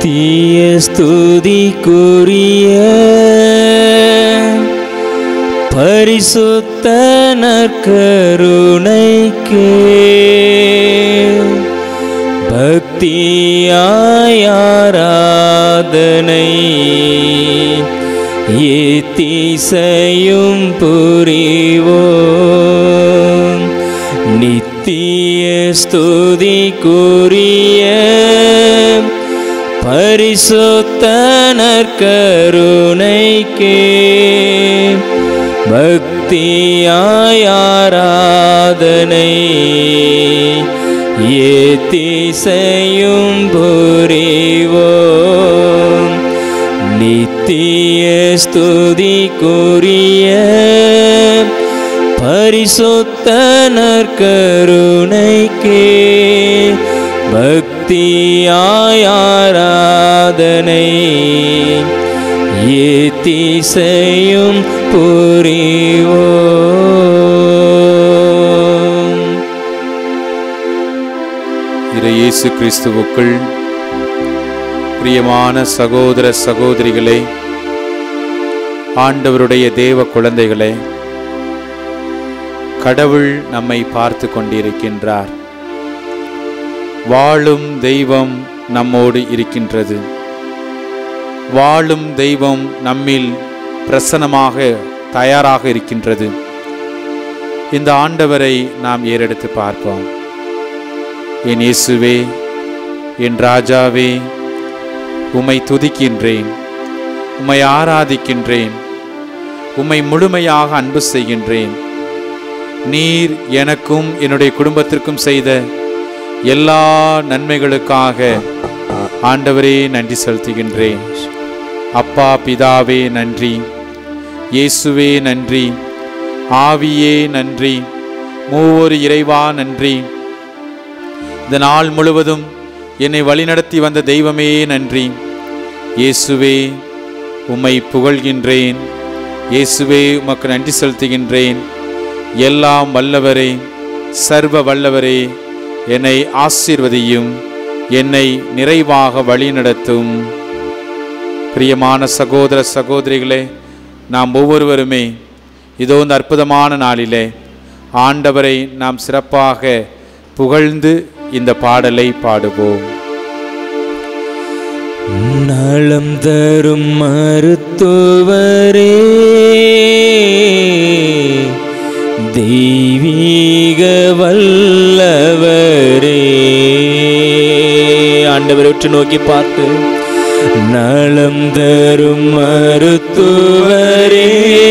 நித்திய ஸ்துதிக்குரிய பரிசுத்த நற்கருணைக்கே பக்தியாயாராதனை ஏத்திசையும் புரிவோம் நித்திய ஸ்துதிக்குரிய பரிசுத்த நற்கருணைக்கே பக்தியாயாராதனை ஏத்திசையும் புரிவோம் நித்திய ஸ்துதிக்குரிய பரிசுத்த நற்கருணைக்கே பக்தியாயாராதனை ஏத்திசையும் புரிவோம் இறை இயேசு கிறிஸ்துவுக்குள் பிரியமான சகோதர சகோதரிகளே ஆண்டவருடைய தேவ குழந்தைகளே கடவுள் நம்மை பார்த்து கொண்டிருக்கின்றார் வாழும் தெய்வம் நம்மோடு இருக்கின்றது வாழும் தெய்வம் நம்மில் பிரசன்னமாக தயாராக இருக்கின்றது இந்த ஆண்டவரை நாம் ஏறெடுத்து பார்ப்போம் என் இயேசுவே என் ராஜாவே உம்மை துதிக்கின்றேன் உம்மை ஆராதிக்கின்றேன் உம்மை முழுமையாக அன்பு செய்கின்றேன் நீர் எனக்கும் என்னுடைய குடும்பத்திற்கும் செய்த எல்லா நன்மைகளுக்காக ஆண்டவரே நன்றி செலுத்துகின்றேன் அப்பா பிதாவே நன்றி இயேசுவே நன்றி ஆவியே நன்றி மூவொரு இறைவா நன்றி இந்த நாள் முழுவதும் என்னை வழிநடத்தி வந்த தெய்வமே நன்றி இயேசுவே உம்மை புகழ்கின்றேன் இயேசுவே உமக்கு நன்றி செலுத்துகின்றேன் எல்லாம் வல்லவரே சர்வ வல்லவரே என்னை ஆசீர்வதியும் என்னை நிறைவாக வழிநடத்தும் பிரியமான சகோதர சகோதரிகளே நாம் ஒவ்வொருவருமே இதோ இந்த அற்புதமான நாளிலே ஆண்டவரை நாம் சிறப்பாக புகழ்ந்து இந்த பாடலை பாடுவோம் நலம் தரும் மருத்துவரே தெய்வீக வல்லவரே ஆண்டவரை உற்று நோக்கி பார்த்து நலம் தரும் மருத்துவரே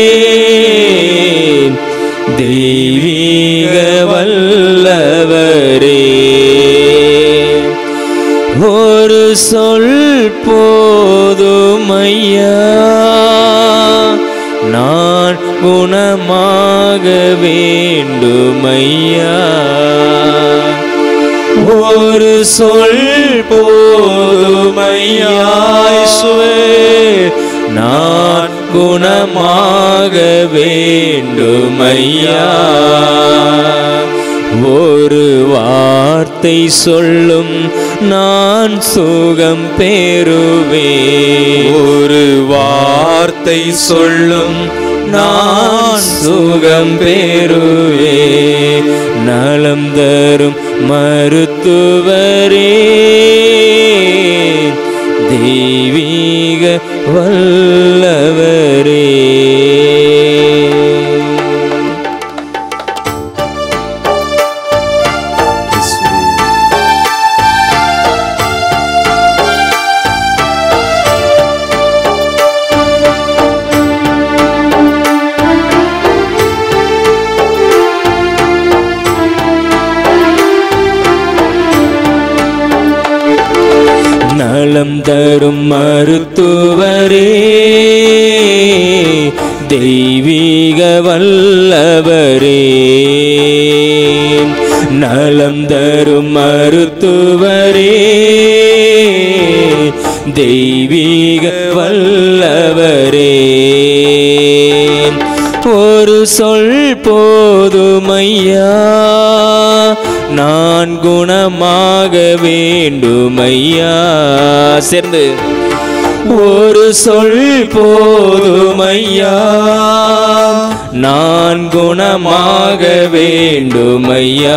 தெய்வீக வல்லவரே ஒரு சொல் போதும் ஐயா நான் குணமாக வேண்டும் ஐயா ஒரு சொல் போதும் ஐயா இயேசுவே, நான் குணமாக வேண்டும் ஐயா ஒரு வார்த்தை சொல்லும் நான் சுகம் பெறுவேன் ஒரு வார்த்தை சொல்லும் நான் சுகம் பெறுவேன் நலம் தரும் மருத்துவரே தெய்வீக வல்லவரே நலம் தரும் மருத்துவரே தெய்வீக வல்லவரே நலம் தரும் மருத்துவரே தெய்வீக வல்லவரே ஒரு சொல் போதுமையா நான் குணமாக வேண்டுமையா சேர்ந்து ஒரு சொல் போதுமையா நான் குணமாக வேண்டுமையா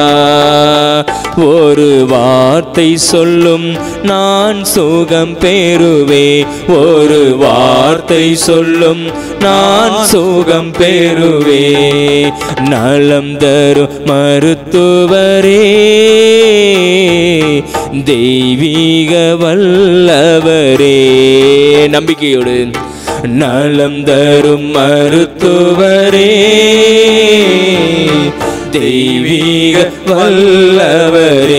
ஒரு வார்த்தை சொல்லும் நான் சுகம் பெறுவே ஒரு வார்த்தை சொல்லும் நான் சுகம் பெறுவே நலம் தரும் மருத்துவரே தெய்வீக வல்லவரே நம்பிக்கையோடு நலம் தரும் மருத்துவரே தெய்வீக வல்லவரே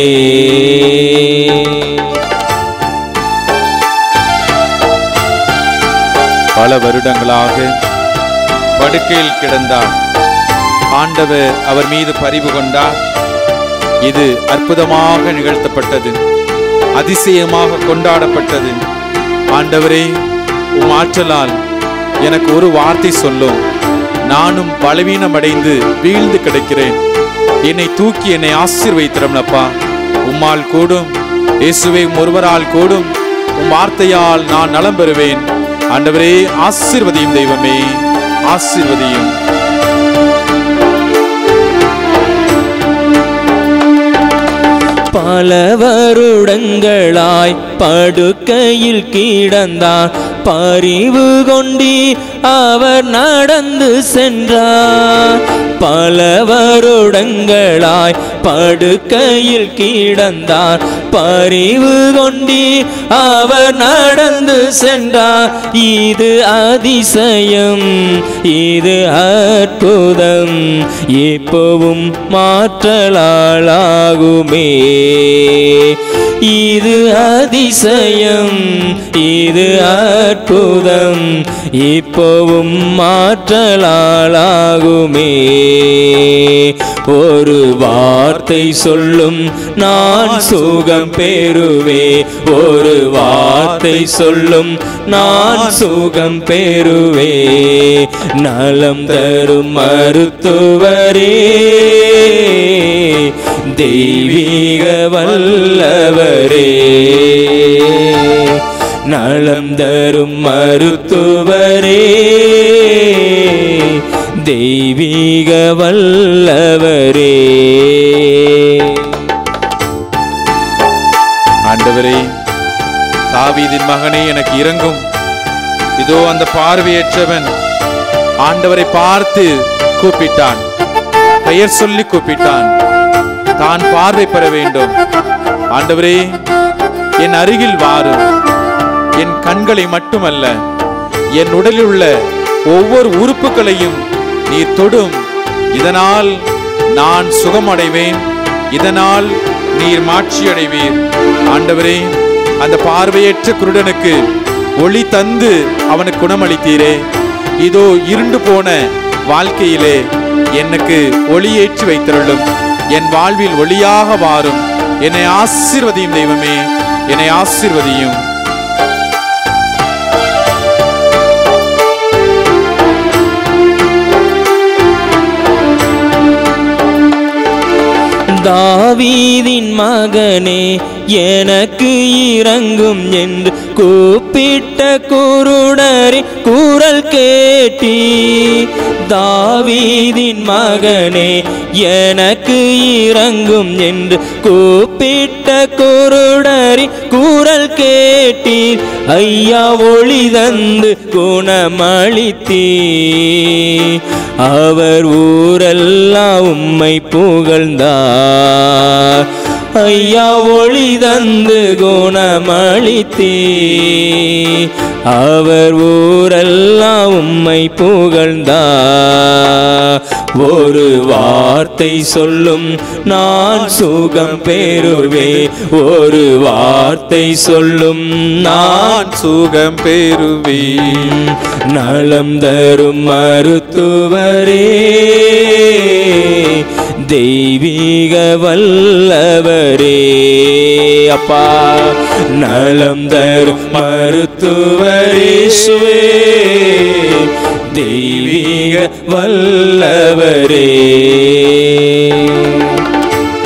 பல வருடங்களாக படுக்கையில் கிடந்தார் ஆண்டவர் அவர் மீது பரிவு கொண்டார் இது அற்புதமாக நிகழ்த்தப்பட்டது அதிசயமாக கொண்டாடப்பட்டது ஆண்டவரே உம் ஆற்றலால் எனக்கு ஒரு வார்த்தை சொல்லும் நானும் பலவீனமடைந்து வீழ்ந்து கிடக்கிறேன் என்னை தூக்கி என்னை ஆசீர்வைத்திரம்னப்பா உம்மால் கூடும் இயேசுவே உம் ஒருவரால் கூடும் உம் வார்த்தையால் நான் நலம் பெறுவேன் ஆண்டவரே ஆசீர்வதியும் தெய்வமே ஆசீர்வதியும் பல வருடங்களாய் படுக்கையில் கிடந்தார் பரிவு கொண்டி அவர் நடந்து சென்றார் பல வருடங்களாய் படுக்கையில் கிடந்தார் பரிவு கொண்டி அவர் நடந்து சென்றார் இது அதிசயம் இது அற்புதம் எப்பவும் மாற்றலாளாகுமே இது அதிசயம் இது அற்புதம் இப்போவும் மாற்றலாளாகுமே ஒரு வார்த்தை சொல்லும் நான் சுகம் பெறுவே ஒரு வார்த்தை சொல்லும் நான் சுகம் பெறுவே நலம் தரும் மருத்துவரே தெய்வீக வல்லவரே நலம் தரும் மருத்துவரே தெய்வீக வல்லவரே ஆண்டவரே தாவீதின் மகனே எனக்கு இறங்கும் இதோ அந்த பார்வையற்றவன் ஆண்டவரை பார்த்து கூப்பிட்டான் பெயர் சொல்லி கூப்பிட்டான் தான் பார்வை பெற வேண்டும் ஆண்டவரே என் அருகில் வாரும் என் கண்களை மட்டுமல்ல என் உடலில் உள்ள ஒவ்வொரு உறுப்புகளையும் நீர் தொடும் இதனால் நான் சுகமடைவேன் இதனால் நீர் மாட்சி அடைவீர் ஆண்டவரே அந்த பார்வையற்ற குருடனுக்கு ஒளி தந்து அவனுக்கு குணமளித்தீரே இதோ இருண்டு போன வாழ்க்கையிலே எனக்கு ஒளியேற்றி வைத்திருளும் என் வாழ்வில் ஒளியாக வாரும் என்னை ஆசீர்வதியும் தெய்வமே என்னை ஆசீர்வதியும் தாவீதின் மகனே எனக்கு இறங்கும் என்று கூப்பிட்ட குருடரி குரல் கேட்டி தாவீதின் மகனே எனக்கு இறங்கும் என்று கூப்பிட்ட குருடரி குரல் கேட்டீர் ஐயா ஒளி தந்து குணமளித்தீ அவர் ஊரெல்லாம் உம்மை புகழ்ந்தார் ஐயா ஒளி தந்து குணமளித்தீ அவர் ஊரெல்லாம் உம்மை புகழ்ந்தார் ஒரு வார்த்தை சொல்லும் நான் சுகம் பெறுவே ஒரு வார்த்தை சொல்லும் நான் நான் சுகம் பெறுவேன் நலம் தரும் மருத்துவரே தெய்வீக வல்லவரே அப்பா நலம் தரும் மருத்துவரேசுவே தெய்வீக வல்லவரே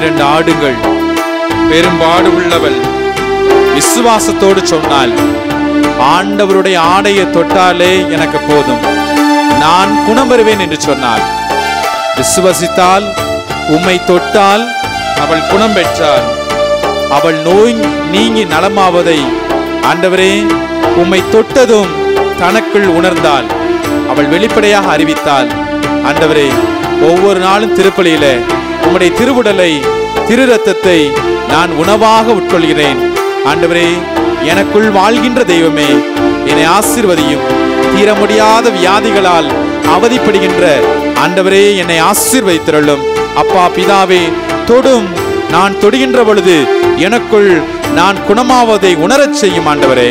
பனிரெண்டு ஆடுகள் பெரும்பாடு உள்ளவள் விசுவாசத்தோடு சொன்னால் ஆண்டவருடைய ஆடையை தொட்டாலே எனக்கு போதும் நான் குணம் பெறுவேன் என்று சொன்னாள் விசுவசித்தால் உம்மை தொட்டால் அவள் குணம் பெற்றாள் அவள் நோய் நீங்கி நலமாவதை ஆண்டவரே உம்மை தொட்டதும் தனக்குள் உணர்ந்தாள் அவள் வெளிப்படையாக அறிவித்தாள் ஆண்டவரே ஒவ்வொரு நாளும் திருப்பலியில உம்முடைய திருவுடலை திரு ரத்தத்தை நான் உணவாக உட்கொள்கிறேன் ஆண்டவரே எனக்குள் வாழ்கின்ற தெய்வமே என்னை ஆசீர்வதியும் தீர முடியாத வியாதிகளால் அவதிப்படுகின்ற ஆண்டவரே என்னை ஆசீர்வதித்திரளும் அப்பா பிதாவே தொடும் நான் தொடுகின்ற பொழுது எனக்குள் நான் குணமாவதை உணரச் செய்யும் ஆண்டவரே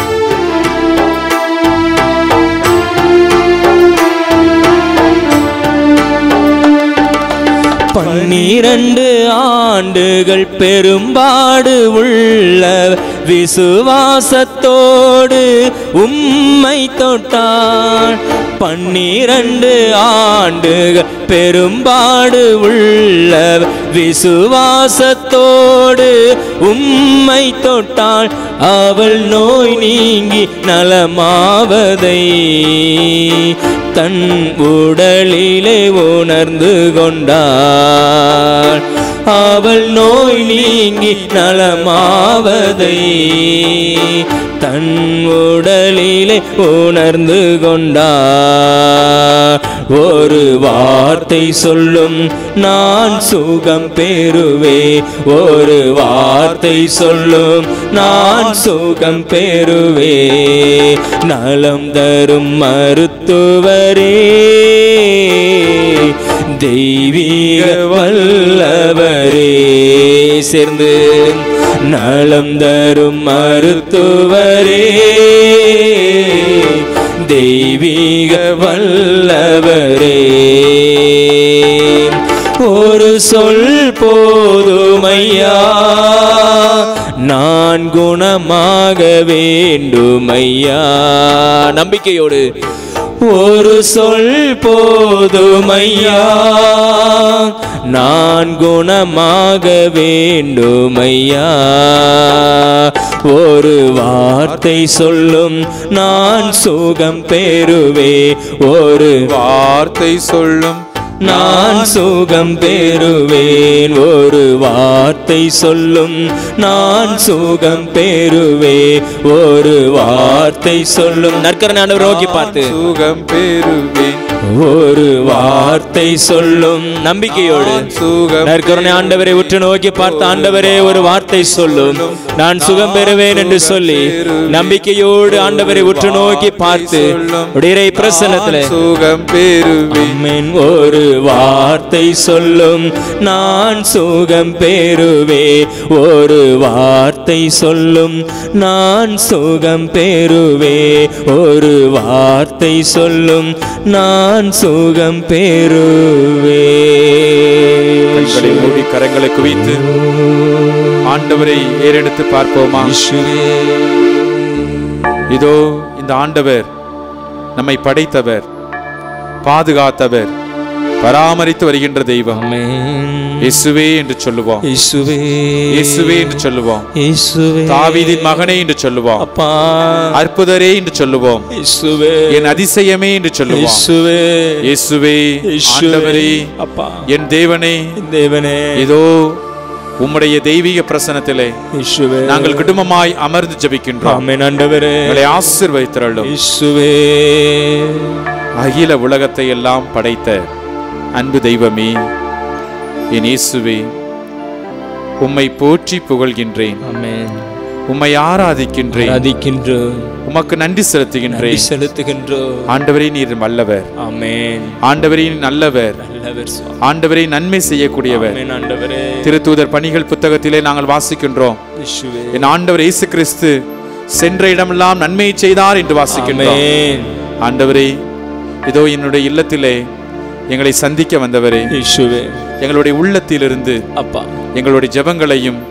பன்னிரண்டு ஆண்டுகள் பெரும்பாடு உள்ள விசுவாசத்தோடு உம்மை தொட்டான் பன்னிரண்டு ஆண்டுகள் பெரும்பாடு உள்ள விசுவாசத்தோடு உம்மை தொட்டாள் அவள் நோய் நீங்கி நலமாவதை தன் உடலிலே உணர்ந்து கொண்டாள் அவள் நோய் நீங்கி நலமாவதை தன் உடலிலே உணர்ந்து கொண்டார் ஒரு வார்த்தை சொல்லும் நான் சுகம் பெறுவே ஒரு வார்த்தை சொல்லும் நான் சுகம் பெறுவே நலம் தரும் மருத்துவரே தெய்வீக வல்லவரே சேர்ந்து நலம் தரும் மருத்துவரே தெய்வீக வல்லவரே ஒரு சொல் போதுமையா நான் குணமாக வேண்டுமையா நம்பிக்கையோடு ஒரு சொல் போதுமையா நான் குணமாக வேண்டுமையா ஒரு வார்த்தை சொல்லும் நான் சுகம் பெறுவே ஒரு வார்த்தை சொல்லும் நான் சுகம் பெறுவேன் ஒரு வார்த்தை சொல்லும் நான் சுகம் பெறுவே ஒரு வார்த்தை சொல்லும் நற்கரண ஆண்டவர் நோக்கி பார்த்து சுகம் பெறுவேன் ஒரு வார்த்தை சொல்லும் நம்பிக்கையோடு சுகம் நற்கருணை ஆண்டவரை உற்று நோக்கி பார்த்த ஆண்டவரே ஒரு வார்த்தை சொல்லும் நான் சுகம் பெறுவேன் என்று சொல்லி நம்பிக்கையோடு ஆண்டவரை உற்று நோக்கி பார்த்து உடைய பிரசன்னத்துல சுகம் பெறுவேன் ஆமென். ஒரு வார்த்தை சொல்லும் நான் சுகம் பெறுவே ஒரு வார்த்தை சொல்லும் நான் சுகம் பெறுவே ஒரு வார்த்தை சொல்லும் நான் சுகம் பெறுவே கண்களை மூடி கரங்களை குவித்து ஆண்டவரை ஏறெடுத்து பார்ப்போமா இயேசுவே. இதோ இந்த ஆண்டவர் நம்மை படைத்தவர் பாதுகாத்தவர் பராமரித்து வருகின்ற தெய்வம் ஆமென். இயேசுவே என்று சொல்லுவோம் இயேசுவே இயேசுவே என்று சொல்லுவோம் இயேசுவே தாவீதின் மகனே என்று சொல்லுவோம் அப்பா அற்புதரே என்று சொல்லுவோம் இயேசுவே என் அதிசயமே என்று சொல்லுவோம் இயேசுவே இயேசுவே இயேசுவே. ஆண்டவரே அப்பா என் தேவனே தேவனே இதோ உம்முடைய தெய்வீக பிரசனத்திலே இயேசுவே நாங்கள் குடும்பமாய் அமர்ந்து ஜெபிக்கின்றோம் ஆமென் ஆண்டவரே எங்களை ஆசீர்வதித்திரளும் இயேசுவே அகில உலகத்தை எல்லாம் படைத்த அன்பு தெய்வமே என் இயேசுவே உம்மை போற்றி புகழ்கின்றேன் ஆமென் உம்மை ஆராதிக்கின்றேன் ஆராதிக்கின்றோம் உமக்கு நன்றி நன்றி செலுத்துகின்றேன் செலுத்துகின்றோம் ஆண்டவரே நீர் வல்லவர் ஆமென் ஆண்டவரே நீர் நல்லவர் நல்லவர் சுவாமி ஆண்டவரே நன்மை செய்யக்கூடியவர் ஆமென் ஆண்டவரே திருத்தூதர் பணிகள் புத்தகத்திலே நாங்கள் வாசிக்கின்றோம் இயேசுவே என் ஆண்டவர் இயேசு கிறிஸ்து சென்ற இடமெல்லாம் நன்மையை செய்தார் என்று வாசிக்கின்றோம் ஆமென் ஆண்டவரே இதோ என்னுடைய இல்லத்திலே எங்களை சந்திக்க வந்தவரே இயேசுவே எங்களுடைய உள்ளத்திலிருந்து அப்பா எங்களுடைய ஜெபங்களையும்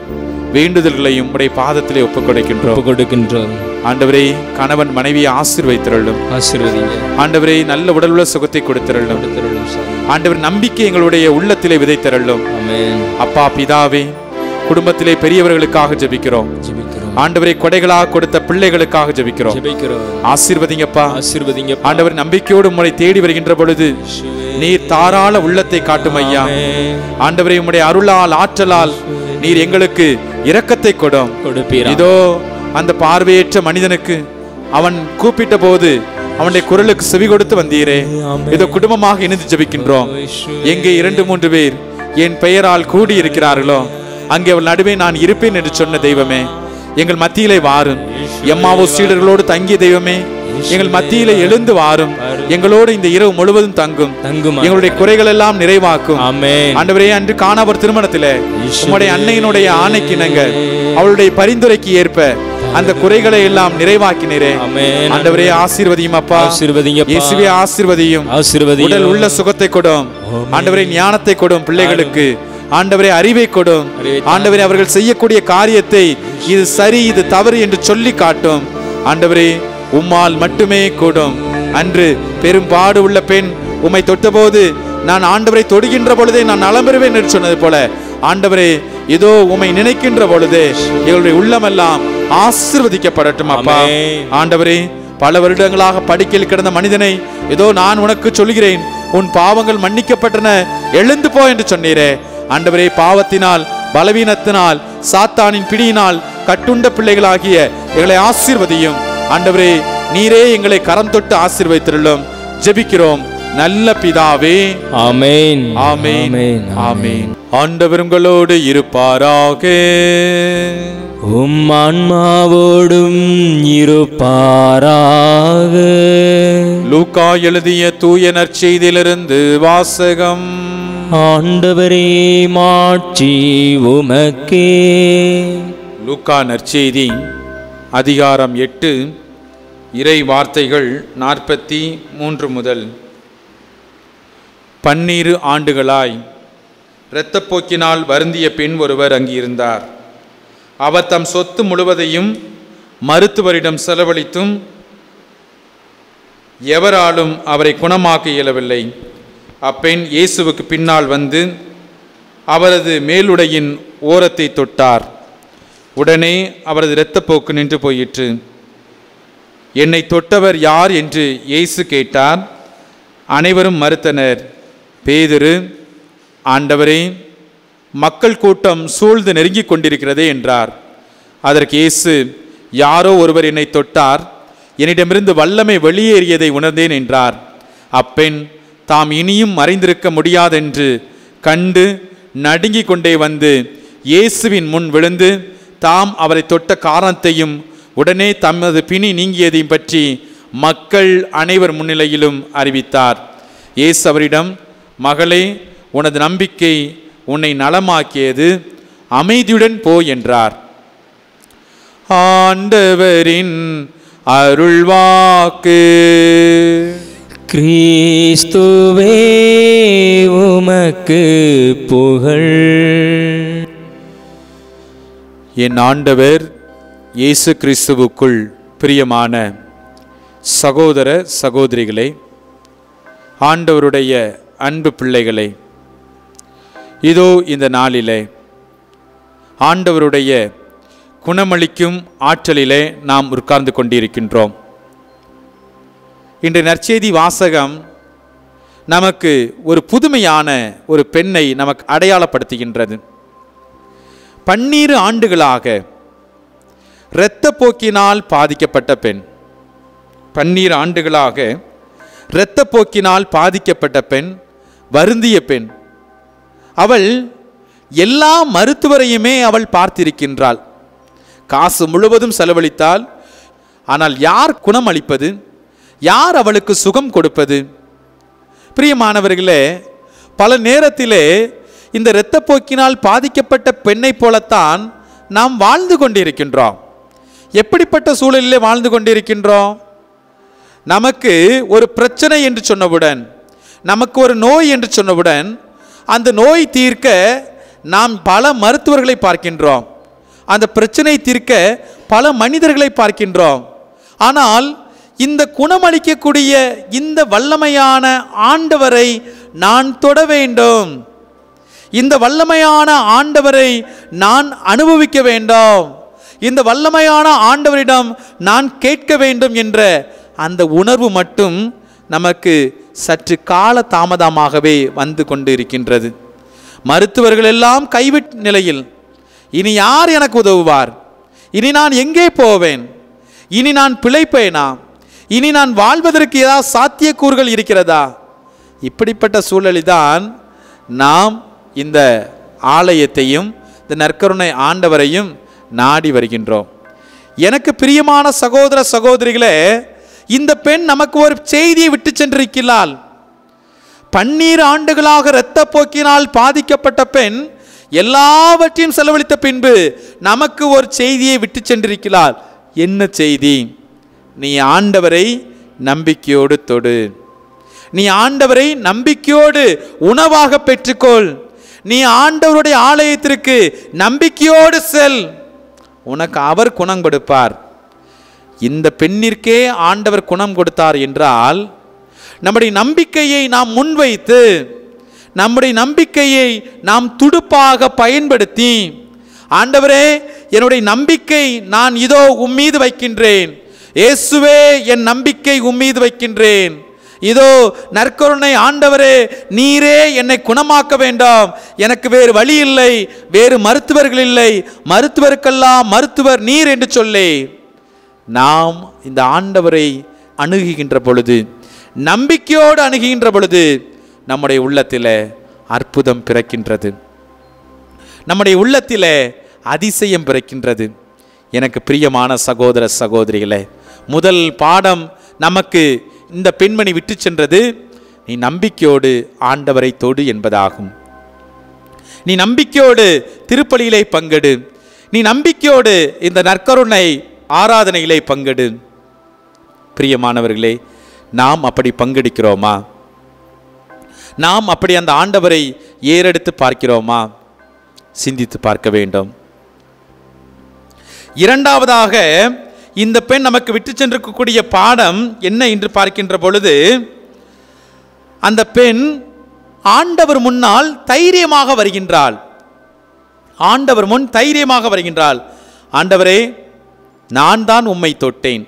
வேண்டுதல்களையும் உடைய பாதத்திலே ஒப்புக் கொடுக்கின்றோம் ஒப்பு கொடுக்கின்றோம் ஆண்டவரே கணவன் மனைவியை ஆசீர்வைத்திரளும் ஆசீர்வதிங்க ஆண்டவரே நல்ல உடல் உள்ள சுகத்தை கொடுத்திரளும் கொடுத்திருளும் சாமி. ஆண்டவர் நம்பிக்கை எங்களுடைய உள்ளத்திலே விதைத்திரளும் ஆமென் அப்பா பிதாவே குடும்பத்திலே பெரியவர்களுக்காக ஜெபிக்கிறோம் ஜெபிக்கிறோம் ஆண்டவரை கொடைகளாக கொடுத்த பிள்ளைகளுக்காக ஜெபிக்கிறோம் ஜெபிக்கிறோம் ஆசீர்வதிங்கப்பா ஆசீர்வதிங்க ஆண்டவர் நம்பிக்கையோடு உம்மை தேடி வருகின்ற பொழுது நீர் தாராள உள்ளத்தை காட்டும் ஐயா ஆண்டவரை உம்முடைய அருளால் ஆற்றலால் நீர் எங்களுக்கு இரக்கத்தை கொடும் கொடுப்பீரா இதோ அந்த பார்வையற்ற மனிதனுக்கு அவன் கூப்பிட்ட போது அவனுடைய குரலுக்கு செவி கொடுத்து வந்தீரே இதோ குடும்பமாக இணைந்து ஜெபிக்கின்றோம் எங்கே இரண்டு மூன்று பேர் என் பெயரால் கூடி இருக்கிறார்களோ அங்கே அவள் நடுவே நான் இருப்பேன் என்று சொன்ன தெய்வமே எங்கள் மத்தியிலே வாரும் எம்மாவோ சீடர்களோடு தங்கிய தெய்வமே எங்கள் மத்தியிலே எழுந்து வாரும் எங்களோடு இந்த இரவு முழுவதும் தங்கும் தங்குமா எங்களுடைய குறைகள் எல்லாம் நிறைவாக்கும் ஆமென் ஆண்டவரே அன்று காணாவர் திருமணத்திலே உம்முடைய அன்னையினுடைய ஆணைக்கிணங்க அவளுடைய பரிந்துரைக்கு ஏற்ப அந்த குறைகளை எல்லாம் நிறைவாக்கினரே ஆமென் ஆண்டவரே ஆசீர்வதியும் அப்பா ஆசீர்வதிங்க இயேசுவே ஆசீர்வதியும் ஆசீர்வதிங்க உடல் உள்ள சுகத்தை கொடும் ஆண்டவரே ஞானத்தை கொடும் பிள்ளைகளுக்கு ஆண்டவரே அறிவை கொடும் அறிவை ஆண்டவரே அவர்கள் செய்யக்கூடிய காரியத்தை இது சரி இது தவறு என்று சொல்லி காட்டும் ஆண்டவரே உம்மால் மட்டுமே கூடும் அன்று பெரும்பாடு உள்ள பெண் உம்மை தொட்டபோது நான் ஆண்டவரை தொடுகின்ற பொழுதே நான் நலம் பெறுவேன் என்று சொன்னது போல ஆண்டவரே இதோ உம்மை நினைக்கின்ற பொழுதே எங்களுடைய உள்ளமெல்லாம் ஆசீர்வதிக்கப்படட்டும் அப்பா ஆமென். ஆண்டவரே பல வருடங்களாக படுக்கையில் கிடந்த மனிதனை ஏதோ நான் உனக்கு சொல்கிறேன் உன் பாவங்கள் மன்னிக்கப்பட்டன எழுந்து போ என்று சொன்னீரே ஆண்டவரே பாவத்தினால் பலவீனத்தினால் சாத்தானின் பிடியினால் கட்டுண்ட பிள்ளைகளாகிய எங்களை ஆசீர்வதியும் ஆண்டவரே நீரே எங்களை கரம் தொட்டு ஆசீர்வதித்திருளும் ஜெபிக்கிறோம் நல்ல பிதாவே ஆமென் ஆமென் ஆமென் ஆமென் ஆண்டவர் உங்களோடு இருப்பாராக உம் ஆன்மாவோடும் இருப்பாராக லூக்கா எழுதிய தூய நற்செய்தியிலிருந்து வாசகம் ஆண்டவரே மாட்சி உமக்கே லூக்கா நற்செய்தி அதிகாரம் எட்டு இறை வார்த்தைகள் நாற்பத்தி மூன்று முதல் பன்னீரு ஆண்டுகளாய் இரத்தப்போக்கினால் வருந்திய பெண் ஒருவர் அங்கு இருந்தார் அவர் தம் சொத்து முழுவதையும் மருத்துவரிடம் செலவழித்தும் எவராலும் அவரை குணமாக்க இயலவில்லை அப்பெண் இயேசுவுக்கு பின்னால் வந்து அவரது மேலுடையின் ஓரத்தை தொட்டார் உடனே அவரது இரத்தப்போக்கு நின்று போயிற்று என்னை தொட்டவர் யார் என்று இயேசு கேட்டார் அனைவரும் மறுத்தனர் பேதுரு ஆண்டவரே மக்கள் கூட்டம் சூழ்ந்து நெருங்கிக் கொண்டிருக்கிறதே என்றார் அதற்கு இயேசு யாரோ ஒருவர் என்னை தொட்டார் என்னிடமிருந்து வல்லமை வெளியேறியதை உணர்ந்தேன் என்றார் அப்பெண் தாம் இனியும் மறைந்திருக்க முடியாதென்று கண்டு நடுங்கிக் கொண்டே வந்து இயேசுவின் முன் விழுந்து தாம் அவரை தொட்ட காரணத்தையும் உடனே தமது பிணி நீங்கியதையும் பற்றி மக்கள் அனைவர் முன்னிலையிலும் அறிவித்தார் இயேசு அவரிடம் மகளே உனது நம்பிக்கை உன்னை நலமாக்கியது அமைதியுடன் போ என்றார் ஆண்டவரின் அருள்வாக்கு கிறிஸ்துவே உமக்கு புகழ் என் ஆண்டவர் இயேசு கிறிஸ்துவுக்குள் பிரியமான சகோதர சகோதரிகளே ஆண்டவருடைய அன்பு பிள்ளைகளே இதோ இந்த நாளிலே ஆண்டவருடைய குணமளிக்கும் ஆற்றலிலே நாம் உட்கார்ந்து கொண்டிருக்கின்றோம் இன்று நற்செய்தி வாசகம் நமக்கு ஒரு புதுமையான ஒரு பெண்ணை நமக்கு அடையாளப்படுத்துகின்றது பன்னீரு ஆண்டுகளாக இரத்தப்போக்கினால் பாதிக்கப்பட்ட பெண் பன்னீர் ஆண்டுகளாக இரத்தப்போக்கினால் பாதிக்கப்பட்ட பெண் வருந்திய பெண் அவள் எல்லா மருத்துவரையுமே அவள் பார்த்திருக்கின்றாள் காசு முழுவதும் செலவழித்தாள் ஆனால் யார் குணம் அளிப்பது யார் அவளுக்கு சுகம் கொடுப்பது பிரியமானவர்களே பல நேரத்திலே இந்த இரத்தப்போக்கினால் பாதிக்கப்பட்ட பெண்ணைப் போலத்தான் நாம் வாழ்ந்து கொண்டிருக்கின்றோம் எப்படிப்பட்ட சூழலிலே வாழ்ந்து கொண்டிருக்கின்றோம் நமக்கு ஒரு பிரச்சனை என்று சொன்னவுடன் நமக்கு ஒரு நோய் என்று சொன்னவுடன் அந்த நோய் தீர்க்க நாம் பல மருத்துவர்களை பார்க்கின்றோம் அந்த பிரச்சனை தீர்க்க பல மனிதர்களை பார்க்கின்றோம் ஆனால் இந்த குணமளிக்கக்கூடிய இந்த வல்லமையான ஆண்டவரை நான் தொட வேண்டும் இந்த வல்லமையான ஆண்டவரை நான் அனுபவிக்க வேண்டும் இந்த வல்லமையான ஆண்டவரிடம் நான் கேட்க வேண்டும் என்ற அந்த உணர்வு மட்டும் நமக்கு சற்று கால தாமதமாகவே வந்து கொண்டு இருக்கின்றது மருத்துவர்கள் எல்லாம் கைவிட் நிலையில் இனி யார் எனக்கு உதவுவார் இனி நான் எங்கே போவேன் இனி நான் பிழைப்பேனா இனி நான் வாழ்வதற்கு ஏதாவது சாத்தியக்கூறுகள் இருக்கிறதா இப்படிப்பட்ட சூழலில்தான் நாம் இந்த ஆலயத்தையும் இந்த நற்கருணை ஆண்டவரையும் நாடி வருகின்றோம் எனக்கு பிரியமான சகோதர சகோதரிகளே இந்த பெண் நமக்கு ஒரு செய்தியை விட்டு சென்றிருக்கிறாள் பன்னீர் ஆண்டுகளாக இரத்தப் போக்கினால் பாதிக்கப்பட்ட பெண் எல்லாவற்றையும் செலவழித்த பின்பு நமக்கு ஒரு செய்தியை விட்டு சென்றிருக்கிறாள் என்ன செய்தி நீ ஆண்டவரை நம்பிக்கையோடு தொடு நீ ஆண்டவரை நம்பிக்கையோடு உணவாக பெற்றுக்கொள் நீ ஆண்டவருடைய ஆலயத்திற்கு நம்பிக்கையோடு செல் உனக்கு அவர் குணம் கொடுப்பார் இந்த பெண்ணிற்கே ஆண்டவர் குணம் கொடுத்தார் என்றால் நம்முடைய நம்பிக்கையை நாம் முன்வைத்து நம்முடைய நம்பிக்கையை நாம் துடுப்பாக பயன்படுத்தி ஆண்டவரே என்னுடைய நம்பிக்கை நான் இதோ உம்மீது வைக்கின்றேன் இயேசுவே என் நம்பிக்கை உம்மீது வைக்கின்றேன் இதோ நற்கருணை ஆண்டவரே நீரே என்னை குணமாக்க வேண்டாம் எனக்கு வேறு வழி இல்லை வேறு மருத்துவர்கள் இல்லை மருத்துவருக்கெல்லாம் மருத்துவர் நீர் என்று சொல்லி நாம் இந்த ஆண்டவரை அணுகுகின்ற பொழுது நம்பிக்கையோடு அணுகுகின்ற பொழுது நம்முடைய உள்ளத்தில் அற்புதம் பிறக்கின்றது நம்முடைய உள்ளத்தில் அதிசயம் பிறக்கின்றது எனக்கு பிரியமான சகோதர சகோதரிகளே முதல் பாடம் நமக்கு இந்த பெண்மணி விட்டு சென்றது நீ நம்பிக்கையோடு ஆண்டவரை தொடு என்பதாகும் நீ நம்பிக்கையோடு திருப்பலியிலே பங்கெடு நீ நம்பிக்கையோடு இந்த நற்கருணை ஆராதனையிலே பங்கெடு பிரியமானவர்களே நாம் அப்படி பங்கெடுக்கிறோமா நாம் அப்படி அந்த ஆண்டவரை ஏறெடுத்து பார்க்கிறோமா சிந்தித்து பார்க்க வேண்டும் இரண்டாவதாக இந்த பெண் நமக்கு விட்டு சென்றிருக்கக்கூடிய பாடம் என்ன என்று பார்க்கின்ற பொழுது அந்த பெண் ஆண்டவர் முன்னால் தைரியமாக வருகின்றாள் ஆண்டவர் முன் தைரியமாக வருகின்றாள் ஆண்டவரே நான் தான் உம்மை தொட்டேன்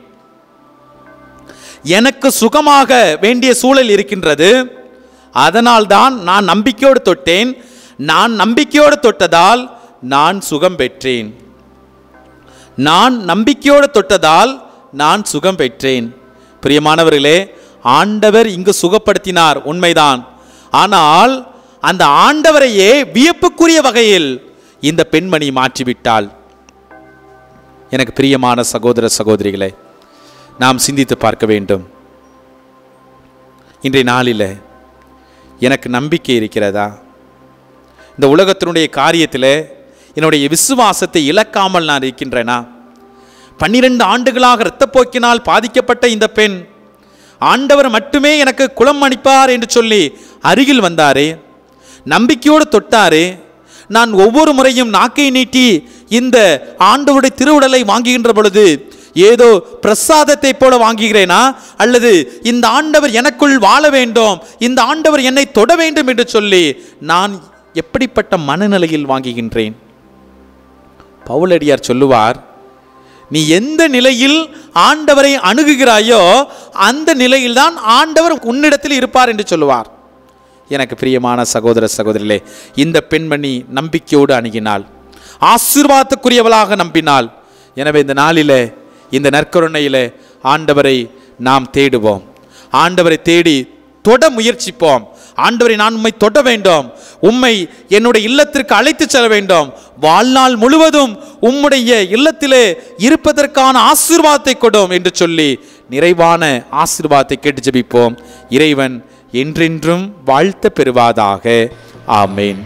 எனக்கு சுகமாக வேண்டிய சூழல் இருக்கின்றது அதனால் தான் நான் நம்பிக்கையோடு தொட்டேன் நான் நம்பிக்கையோடு தொட்டதால் நான் சுகம் பெற்றேன் நான் நம்பிக்கையோடு தொட்டதால் நான் சுகம் பெற்றேன் பிரியமானவர்களே ஆண்டவர் இங்கு சுகப்படுத்தினார் உண்மைதான் ஆனால் அந்த ஆண்டவரையே வியப்புக்குரிய வகையில் இந்த பெண்மணி மாற்றிவிட்டாள் எனக்கு பிரியமான சகோதர சகோதரிகளே நாம் சிந்தித்து பார்க்க வேண்டும் இன்றைய நாளில் எனக்கு நம்பிக்கை இருக்கிறதா இந்த உலகத்தினுடைய காரியத்தில் என்னுடைய விசுவாசத்தை இழக்காமல் நான் இருக்கின்றேனா பன்னிரண்டு ஆண்டுகளாக இரத்தப்போக்கினால் பாதிக்கப்பட்ட இந்த பெண் ஆண்டவர் மட்டுமே எனக்கு குளம் அணிப்பார் என்று சொல்லி அருகில் வந்தாரே நம்பிக்கையோடு தொட்டாரே நான் ஒவ்வொரு முறையும் நாக்கை நீட்டி இந்த ஆண்டவருடைய திருவுடலை வாங்குகின்ற பொழுது ஏதோ பிரசாதத்தை போல வாங்குகிறேனா அல்லது இந்த ஆண்டவர் எனக்குள் வாழ வேண்டும் இந்த ஆண்டவர் என்னை தொட வேண்டும் என்று சொல்லி நான் எப்படிப்பட்ட மனநிலையில் வாங்குகின்றேன் பவுலடியார் சொல்லுவார் நீ எந்த நிலையில் ஆண்டவரை அணுகுகிறாயோ அந்த நிலையில்தான் ஆண்டவர் உன்னிடத்தில் இருப்பார் என்று சொல்லுவார் எனக்கு பிரியமான சகோதர சகோதரிகளே இந்த பெண்மணி நம்பிக்கையோடு அணுகினாள் ஆசீர்வாதத்துக்குரியவளாக நம்பினாள் எனவே இந்த நாளிலே இந்த நற்கருணையிலே ஆண்டவரை நாம் தேடுவோம் ஆண்டவரை தேடி தொட முயற்சிப்போம் ஆண்டவரை நான் உம்மை தொட வேண்டும் உம்மை என்னுடைய இல்லத்திற்கு அழைத்து செல்ல வேண்டும் வாழ்நாள் முழுவதும் உம்முடைய இல்லத்திலே இருப்பதற்கான ஆசீர்வாதத்தை கொடும் என்று சொல்லி நிறைவான ஆசீர்வாதத்தை கேட்டு ஜெபிப்போம் இறைவன் என்றென்றும் வாழ்த்த பெறுவாதாக ஆமேன்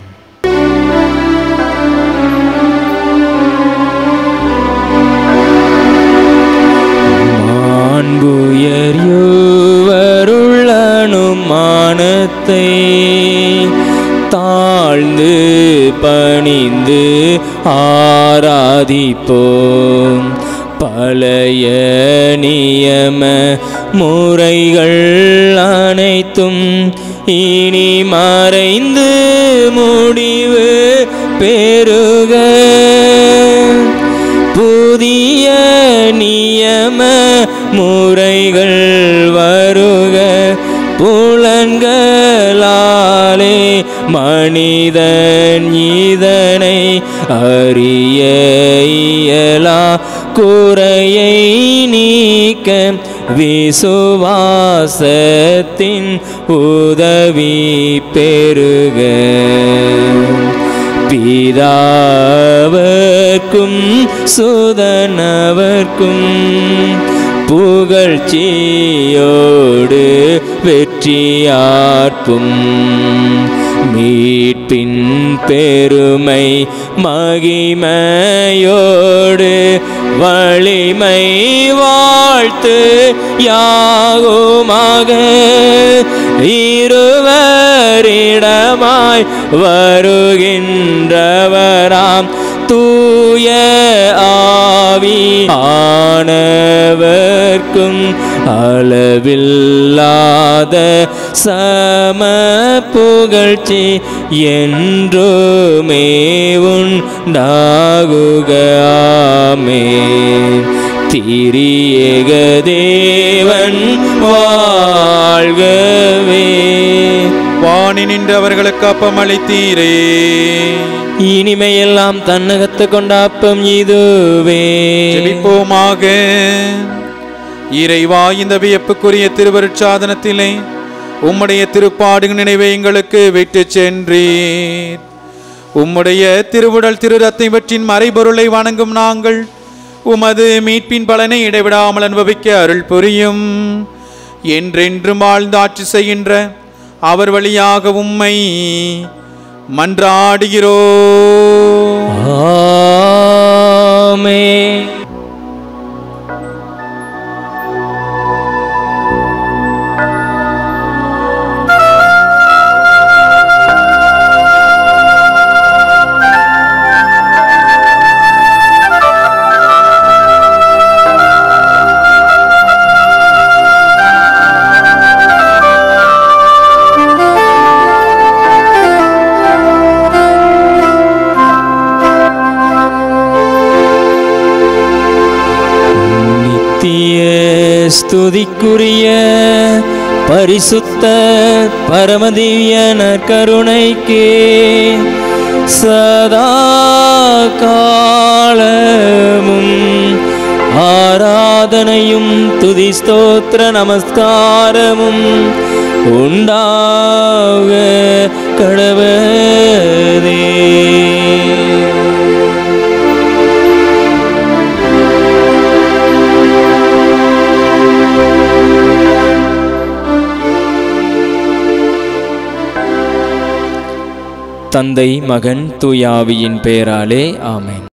மாண்புயர் யோவருள்ளனும் மானத்தை தாழ்ந்து பணிந்து ஆராதிப்போம் பழைய நியம முறைகள் அனைத்தும் இனி மறைந்து முடிவு பெருக புதிய நியம முறைகள் வருக புலன்களாலே மனிதன் இதனை அறிய இயலா குறையை நீக்க விசுவாசத்தின் உதவி பெருக பிதாவர்க்கும் சுதனவர்க்கும் புகழ்ச்சியோடு வெற்றியார்ப்பும் மீட்பின் பெருமை மகிமையோடு வலிமை வாழ்த்து யாகுமாக இருவரிடமாய் வருகின்றவராம் தூய ஆவி ஆனவர்க்கும் அளவில்லாத சம புகழ்ச்சி என்றுமே உண்டாகுக ஆமென் திரியேக தேவன் வாழ்கவே வாணி நின்று அவர்களுக்கு அப்பம் அளித்தீரே இனிமையெல்லாம் தன்னகத்து கொண்டாப்பம் இதுவே ஜெபிப்போமாக இறைவா இந்த வியப்புக்குரிய திருவருட்சாதனத்திலே உம்முடைய திருப்பாடுகள் நினைவை எங்களுக்கு விட்டு சென்றீர் உம்முடைய திருவுடல் திரு ரத்தின் மறைபொருளை வணங்கும் நாங்கள் உமது மீட்பின் பலனை இடைவிடாமல் அனுபவிக்க அருள் புரியும் என்றென்றும் வாழ்ந்து ஆட்சி செய்கின்ற அவர் வழியாக உம்மை மன்றாடுகிறோ ஆமென் நித்திய ஸ்துதிக்குரிய பரிசுத்த பரமதிவ்ய நற்கருணைக்கு சதா காலமும் ஆராதனையும் துதி ஸ்தோத்திர நமஸ்காரமும் உண்டாக கடவதே தந்தை மகன் தூயாவியின் பெயராலே ஆமென்